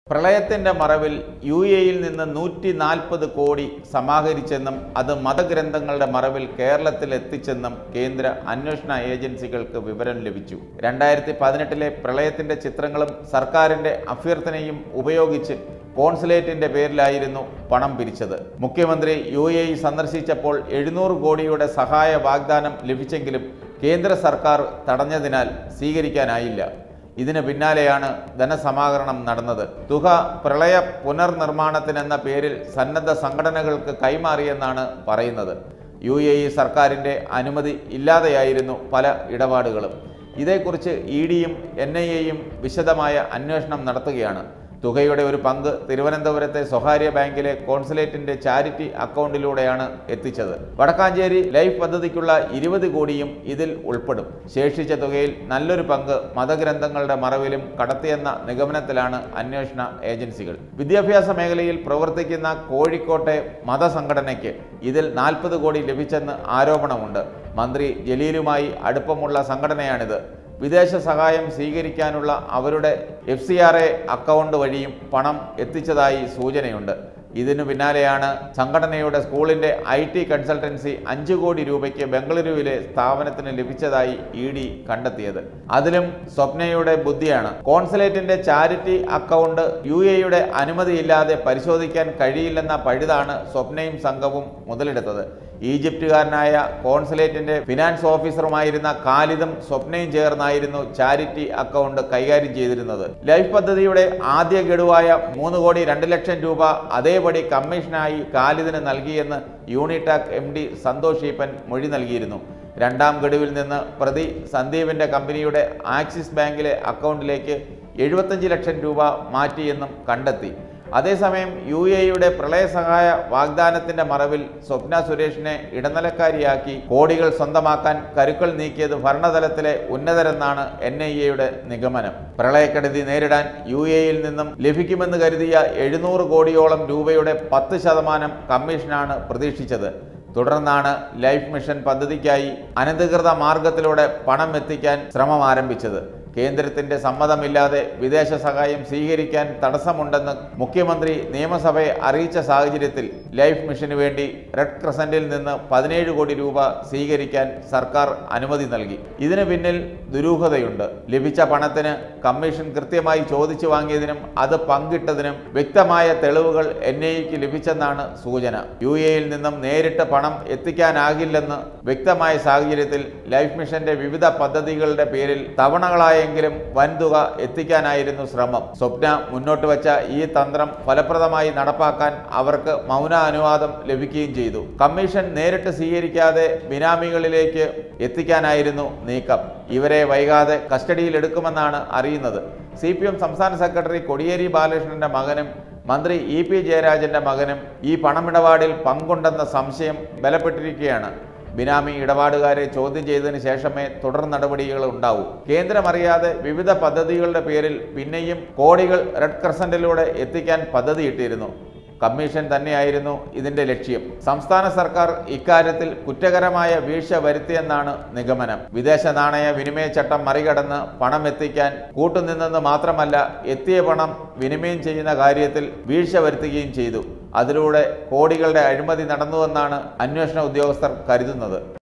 പ്രളയത്തിന്റെ മറവിൽ യു എയിൽ നിന്ന് നൂറ്റി നാൽപ്പത് കോടി സമാഹരിച്ചെന്നും അത് മതഗ്രന്ഥങ്ങളുടെ മറവിൽ കേരളത്തിൽ എത്തിച്ചെന്നും കേന്ദ്ര അന്വേഷണ ഏജൻസികൾക്ക് വിവരം ലഭിച്ചു രണ്ടായിരത്തി പതിനെട്ടിലെ പ്രളയത്തിന്റെ ചിത്രങ്ങളും സർക്കാരിന്റെ അഭ്യർത്ഥനയും ഉപയോഗിച്ച് കോൺസുലേറ്റിന്റെ പേരിലായിരുന്നു പണം പിരിച്ചത് മുഖ്യമന്ത്രി യു എ ഇ സന്ദർശിച്ചപ്പോൾ എഴുന്നൂറ് കോടിയുടെ സഹായ വാഗ്ദാനം ലഭിച്ചെങ്കിലും കേന്ദ്ര സർക്കാർ തടഞ്ഞതിനാൽ സ്വീകരിക്കാനായില്ല ഇതിന് പിന്നാലെയാണ് ധനസമാഹരണം നടന്നത് തുക പ്രളയ പുനർനിർമ്മാണത്തിനെന്ന പേരിൽ സന്നദ്ധ സംഘടനകൾക്ക് കൈമാറിയെന്നാണ് പറയുന്നത് യു എ ഇ സർക്കാരിൻ്റെ അനുമതി ഇല്ലാതെയായിരുന്നു പല ഇടപാടുകളും ഇതേക്കുറിച്ച് ഇ ഡിയും എൻ ഐ എയും വിശദമായ അന്വേഷണം നടത്തുകയാണ് തുകയുടെ ഒരു പങ്ക് തിരുവനന്തപുരത്തെ സ്വകാര്യ ബാങ്കിലെ കോൺസുലേറ്റിന്റെ ചാരിറ്റി അക്കൗണ്ടിലൂടെയാണ് എത്തിച്ചത് വടക്കാഞ്ചേരി ലൈഫ് പദ്ധതിക്കുള്ള ഇരുപത് കോടിയും ഇതിൽ ഉൾപ്പെടും ശേഷിച്ച തുകയിൽ നല്ലൊരു പങ്ക് മതഗ്രന്ഥങ്ങളുടെ മറവിലും കടത്തിയെന്ന നിഗമനത്തിലാണ് അന്വേഷണ ഏജൻസികൾ വിദ്യാഭ്യാസ മേഖലയിൽ പ്രവർത്തിക്കുന്ന കോഴിക്കോട്ടെ മതസംഘടനയ്ക്ക് ഇതിൽ നാൽപ്പത് കോടി ലഭിച്ചെന്ന് ആരോപണമുണ്ട് മന്ത്രി ജലീലുമായി അടുപ്പമുള്ള സംഘടനയാണിത് വിദേശ സഹായം സ്വീകരിക്കാനുള്ള അവരുടെ F C R A account വഴിയും പണം എത്തിച്ചതായി സൂചനയുണ്ട് ഇതിനു പിന്നാലെയാണ് സംഘടനയുടെ സ്കൂളിന്റെ ഐ ടി കൺസൾട്ടൻസി അഞ്ചു കോടി രൂപയ്ക്ക് ബംഗളൂരുവിലെ സ്ഥാപനത്തിന് ലഭിച്ചതായി ഇ ഡി കണ്ടെത്തിയത് അതിലും സ്വപ്നയുടെ ബുദ്ധിയാണ് കോൺസുലേറ്റിന്റെ ചാരിറ്റി അക്കൗണ്ട് യു എയുടെ അനുമതിയില്ലാതെ പരിശോധിക്കാൻ കഴിയില്ലെന്ന പഴുതാണ് സ്വപ്നയും സംഘവും മുതലെടുത്തത് ഈജിപ്തുകാരനായ കോൺസുലേറ്റിന്റെ ഫിനാൻസ് ഓഫീസറുമായിരുന്ന ഖാലിദും സ്വപ്നയും ചേർന്നായിരുന്നു ചാരിറ്റി അക്കൗണ്ട് കൈകാര്യം ചെയ്തിരുന്നത് ലൈഫ് പദ്ധതിയുടെ ആദ്യ ഗഡുവായ മൂന്ന് കോടി രണ്ട് ലക്ഷം രൂപ അതേപടി കമ്മീഷനായി ഖാലിദിന് നൽകിയെന്ന് യൂണിടാക് എം ഡി സന്തോഷ് ഈപ്പൻ മൊഴി നൽകിയിരുന്നു രണ്ടാം ഗഡുവിൽ നിന്ന് പ്രതി സന്ദീപിന്റെ കമ്പനിയുടെ ആക്സിസ് ബാങ്കിലെ അക്കൗണ്ടിലേക്ക് എഴുപത്തഞ്ച് ലക്ഷം രൂപ മാറ്റിയെന്നും കണ്ടെത്തി അതേസമയം യു എയുടെ പ്രളയസഹായ വാഗ്ദാനത്തിന്റെ മറവിൽ സ്വപ്ന സുരേഷിനെ ഇടനിലക്കാരിയാക്കി കോടികൾ സ്വന്തമാക്കാൻ കരുക്കൾ നീക്കിയത് ഭരണതലത്തിലെ ഉന്നതരെന്നാണ് എൻ ഐ എയുടെ നിഗമനം പ്രളയക്കെടുതി നേരിടാൻ യു എയിൽ നിന്നും ലഭിക്കുമെന്ന് കരുതിയ എഴുന്നൂറ് കോടിയോളം രൂപയുടെ പത്ത് ശതമാനം കമ്മീഷനാണ് പ്രതീക്ഷിച്ചത് തുടർന്നാണ് ലൈഫ് മിഷൻ പദ്ധതിക്കായി അനധികൃത മാർഗത്തിലൂടെ പണം എത്തിക്കാൻ ശ്രമം ആരംഭിച്ചത് കേന്ദ്രത്തിന്റെ സമ്മതമില്ലാതെ വിദേശ സഹായം സ്വീകരിക്കാൻ തടസ്സമുണ്ടെന്ന് മുഖ്യമന്ത്രി നിയമസഭയെ അറിയിച്ച സാഹചര്യത്തിൽ ലൈഫ് മിഷന് വേണ്ടി റെഡ് ക്രസന്റിൽ നിന്ന് പതിനേഴ് കോടി രൂപ സ്വീകരിക്കാൻ സർക്കാർ അനുമതി നൽകി ഇതിന് പിന്നിൽ ദുരൂഹതയുണ്ട് ലഭിച്ച പണത്തിന് കമ്മീഷൻ കൃത്യമായി ചോദിച്ചു വാങ്ങിയതിനും അത് പങ്കിട്ടതിനും വ്യക്തമായ തെളിവുകൾ എൻ ഐക്ക് ലഭിച്ചെന്നാണ് സൂചന യു എയിൽ നിന്നും നേരിട്ട് പണം എത്തിക്കാനാകില്ലെന്ന് വ്യക്തമായ സാഹചര്യത്തിൽ ലൈഫ് മിഷന്റെ വിവിധ പദ്ധതികളുടെ പേരിൽ തവണകളായെങ്കിലും വൻതുക എത്തിക്കാനായിരുന്നു ശ്രമം സ്വപ്ന മുന്നോട്ട് വച്ച ഈ തന്ത്രം ഫലപ്രദമായി നടപ്പാക്കാൻ അവർക്ക് മൗന അനുവാദം ലഭിക്കുകയും ചെയ്തു കമ്മീഷൻ നേരിട്ട് സ്വീകരിക്കാതെ ബിനാമികളിലേക്ക് എത്തിക്കാനായിരുന്നു നീക്കം ഇവരെ വൈകാതെ കസ്റ്റഡിയിലെടുക്കുമെന്നാണ് അറിയുന്നത് സി പി എം സംസ്ഥാന സെക്രട്ടറി കൊടിയേരി ബാലകൃഷ്ണന്റെ മകനും മന്ത്രി ഇ പി ജയരാജന്റെ മകനും ഈ പണമിടപാടിൽ പങ്കുണ്ടെന്ന സംശയം ബലപ്പെട്ടിരിക്കുകയാണ് ബിനാമി ഇടപാടുകാരെ ചോദ്യം ചെയ്തതിന് ശേഷമേ തുടർ നടപടികൾ ഉണ്ടാവൂ കേന്ദ്രമറിയാതെ വിവിധ പദ്ധതികളുടെ പേരിൽ പിന്നെയും കോടികൾ റെഡ് ക്രസന്റിലൂടെ എത്തിക്കാൻ പദ്ധതിയിട്ടിരുന്നു കമ്മീഷൻ തന്നെയായിരുന്നു ഇതിന്റെ ലക്ഷ്യം സംസ്ഥാന സർക്കാർ ഇക്കാര്യത്തിൽ കുറ്റകരമായ വീഴ്ച വരുത്തിയെന്നാണ് നിഗമനം വിദേശ നാണയ വിനിമയ ചട്ടം മറികടന്ന് പണം എത്തിക്കാൻ കൂട്ടുനിന്നെന്ന് മാത്രമല്ല എത്തിയ പണം വിനിമയം ചെയ്യുന്ന കാര്യത്തിൽ വീഴ്ച വരുത്തുകയും ചെയ്തു അതിലൂടെ കോടികളുടെ അഴിമതി നടന്നുവെന്നാണ് അന്വേഷണ ഉദ്യോഗസ്ഥർ കരുതുന്നത്